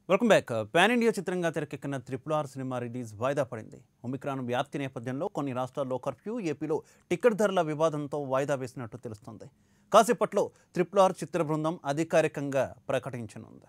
Welcome back pan India చిత్రంగా తెరకెక్కిన triple R cinema release వాయిదా పడింది ఒమిక్రాన్ వ్యాప్తి నేపథ్యంలో కొన్ని రాష్ట్రాల్లో కర్ఫ్యూ ఏపీలో టికెట్ ధరల వివాదంతో వాయిదా వేసినట్టు తెలుస్తోంది కాసేపట్లో త్రిపుల్ ఆర్ చిత్ర బృందం అధికారికంగా ప్రకటించనుంది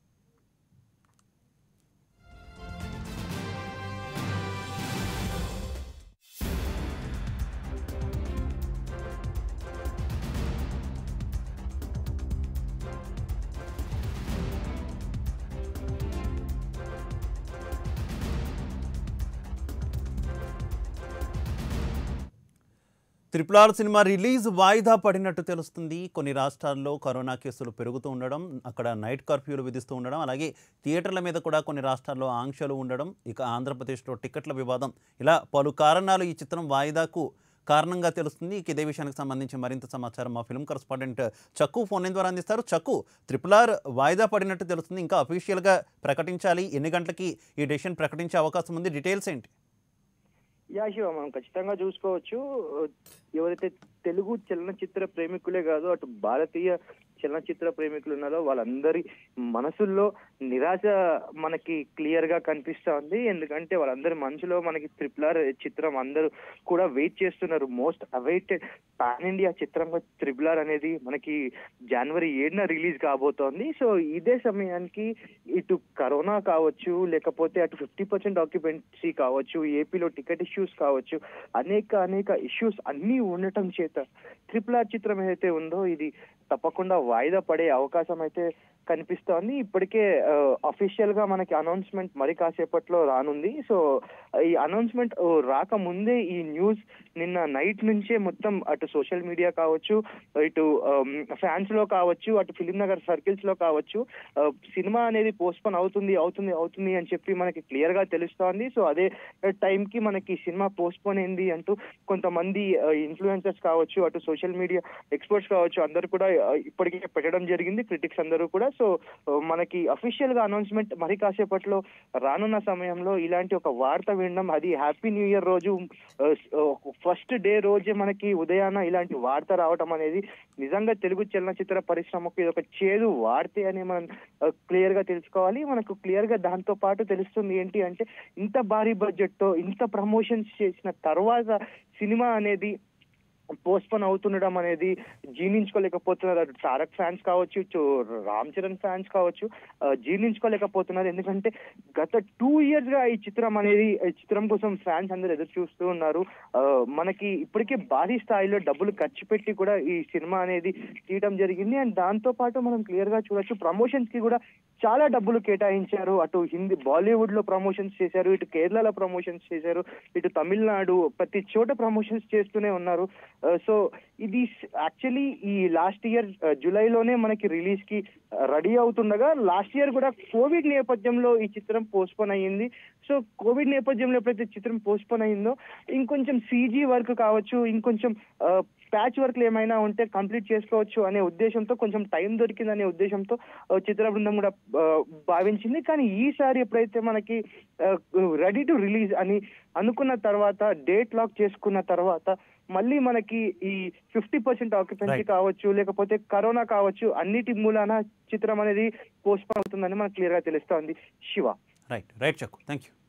త్రిపుల్ ఆర్ సినిమా రిలీజ్ వాయిదా పడినట్టు తెలుస్తుంది కొన్ని రాష్ట్రాల్లో కరోనా కేసులు పెరుగుతూ ఉండడం అక్కడ నైట్ కర్ఫ్యూలు విధిస్తూ ఉండడం అలాగే థియేటర్ల మీద కూడా కొన్ని రాష్ట్రాల్లో ఆంక్షలు ఉండడం ఇక ఆంధ్రప్రదేశ్లో టికెట్ల వివాదం ఇలా పలు కారణాలు ఈ చిత్రం వాయిదాకు కారణంగా తెలుస్తుంది ఇక ఇదే విషయానికి సంబంధించి మరింత సమాచారం మా film correspondent Chakku phone line ద్వారా అందిస్తారు చక్కు త్రిపుల్ ఆర్ వాయిదా పడినట్టు తెలుస్తుంది ఇంకా అఫీషియల్గా ప్రకటించాలి ఎన్ని గంటలకి ఈ డెసిషన్ ప్రకటించే అవకాశం ఉంది డీటెయిల్స్ ఏంటి యా శివ మనం ఖచ్చితంగా చూసుకోవచ్చు ఎవరైతే తెలుగు చలనచిత్ర ప్రేమికులే కాదు అటు భారతీయ చలనచిత్ర ప్రేమికులు ఉన్నారో వాళ్ళందరి మనసుల్లో నిరాశ మనకి క్లియర్ గా కనిపిస్తా ఉంది ఎందుకంటే వాళ్ళందరి మనసులో మనకి త్రిపుల్ ఆర్ చిత్రం అందరూ కూడా వెయిట్ చేస్తున్నారు మోస్ట్ అవైటెడ్ పాన్ ఇండియా చిత్రంగా త్రిపుల్ ఆర్ అనేది మనకి జనవరి ఏడున రిలీజ్ కాబోతోంది సో ఇదే సమయానికి ఇటు కరోనా కావచ్చు లేకపోతే అటు ఫిఫ్టీ పర్సెంట్ ఆక్యుపెన్సీ కావచ్చు ఏపీలో టికెట్ ఇష్యూస్ కావచ్చు అనేక అనేక ఇష్యూస్ అన్నీ ఉండటం చేత ట్రిపుల్ ఆర్ చిత్రం ఏదైతే ఉందో ఇది తప్పకుండా వాయిదా పడే అవకాశం అయితే కనిపిస్తోంది ఇప్పటికే అఫీషియల్ గా మనకి అనౌన్స్మెంట్ మరి కాసేపట్లో రానుంది సో ఈ అనౌన్స్మెంట్ రాకముందే ఈ న్యూస్ నిన్న నైట్ నుంచే మొత్తం అటు సోషల్ మీడియా కావచ్చు ఇటు ఫ్యాన్స్ లో కావచ్చు అటు ఫిలిం నగర్ సర్కిల్స్ లో కావచ్చు ఆ, సినిమా అనేది పోస్ట్పోన్ అవుతుంది అవుతుంది అవుతుంది అని చెప్పి మనకి క్లియర్ గా తెలుస్తోంది సో అదే టైం కి మనకి సినిమా పోస్ట్పోన్ అయింది అంటూ కొంతమంది ఇన్ఫ్లుయెన్సర్స్ కావచ్చు అటు సోషల్ మీడియా ఎక్స్పర్ట్స్ కావచ్చు అందరు కూడా ఆ, ఇప్పటికే పెట్టడం జరిగింది క్రిటిక్స్ అందరూ కూడా సో ఆ, మనకి అఫీషియల్ గా అనౌన్స్మెంట్ మరి కాసేపట్లో రానున్న సమయంలో ఇలాంటి ఒక వార్త వినడం అది హ్యాపీ న్యూ ఇయర్ రోజు ఫస్ట్ డే రోజే మనకి ఉదయాన ఇలాంటి వార్త రావడం అనేది నిజంగా తెలుగు చలనచిత్ర పరిశ్రమకు ఇది ఒక చేదు వార్తే అని మనం క్లియర్ గా తెలుసుకోవాలి మనకు క్లియర్ గా దాంతో పాటు తెలుస్తుంది ఏంటి అంటే ఇంత భారీ బడ్జెట్ తో ఇంత ప్రమోషన్స్ చేసిన తర్వాత సినిమా అనేది పోస్ట్పోన్ అవుతుండడం అనేది జీర్ణించుకోలేకపోతున్నారు అటు తారక్ ఫ్యాన్స్ కావచ్చు ఇటు రామ్ చరణ్ ఫ్యాన్స్ కావచ్చు ఆ, జీర్ణించుకోలేకపోతున్నారు ఎందుకంటే గత టూ ఇయర్స్ గా ఈ చిత్రం అనేది ఈ చిత్రం కోసం ఫ్యాన్స్ అందరూ ఎదురు చూస్తూ ఉన్నారు ఆ, మనకి ఇప్పటికే భారీ స్థాయిలో డబ్బులు ఖర్చు పెట్టి కూడా ఈ సినిమా అనేది తీయడం జరిగింది అండ్ దాంతో పాటు మనం క్లియర్ గా చూడొచ్చు ప్రమోషన్స్ కి కూడా చాలా డబ్బులు కేటాయించారు అటు హిందీ బాలీవుడ్ లో ప్రమోషన్స్ చేశారు ఇటు కేరళలో ప్రమోషన్స్ చేశారు ఇటు తమిళనాడు ప్రతి చోట ప్రమోషన్స్ చేస్తూనే ఉన్నారు సో ఇది యాక్చువల్లీ ఈ లాస్ట్ ఇయర్ జూలైలోనే మనకి రిలీజ్ కి రెడీ అవుతుండగా లాస్ట్ ఇయర్ కూడా కోవిడ్ నేపథ్యంలో ఈ చిత్రం పోస్ట్పోన్ అయ్యింది సో కోవిడ్ నేపథ్యంలో ఎప్పుడైతే చిత్రం పోస్ట్పోన్ అయిందో ఇంకొంచెం సీజీ వర్క్ కావచ్చు ఇంకొంచెం ప్యాచ్ వర్క్లు ఏమైనా ఉంటే కంప్లీట్ చేసుకోవచ్చు అనే ఉద్దేశంతో కొంచెం టైం దొరికిందనే ఉద్దేశంతో ఆ, చిత్ర బృందం కూడా ఆ, భావించింది కానీ ఈసారి ఎప్పుడైతే మనకి రెడీ టు రిలీజ్ అని అనుకున్న తర్వాత డేట్ లాక్ చేసుకున్న తర్వాత మళ్ళీ మనకి ఈ ఫిఫ్టీ పర్సెంట్ ఆక్యుపెన్సీ Right. కావచ్చు లేకపోతే కరోనా కావచ్చు అన్నిటి మూలాన చిత్రం అనేది పోస్ట్ అవుతుందని మనకు క్లియర్ గా తెలుస్తోంది Shiva right right Chakku thank you